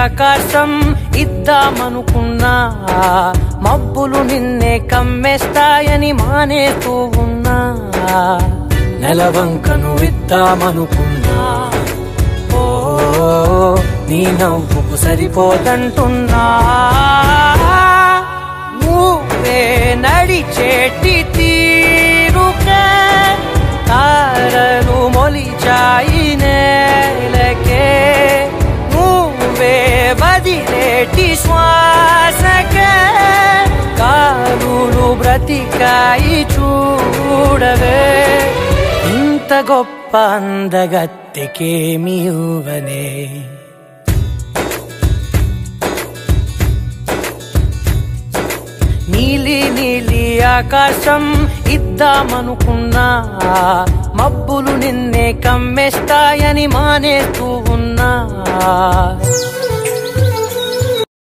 ఆకాశం ఇద్దామనుకున్నా మబ్బులు నిన్నే కమ్మేస్తాయని మానేస్తూ ఉన్నా నెలవంకను ఇద్దామనుకున్నా ఓ నీ నవ్వుకు సరిపోదంటున్నా నువ్వే నడిచేటి తీరుకే తారలు మొలిచాయి నేలకే నువ్వే వదిలేటి శ్వాసకే కాలులు బ్రతికాయి చూడవే ఇంత గొప్ప అందగత్తెకేమి ఇవ్వనే నీలి నీలి ఆకాశం ఇద్దామనుకున్నా మబ్బులు నిన్నే కమ్మేస్తాయని మానేస్తూ ఉన్నా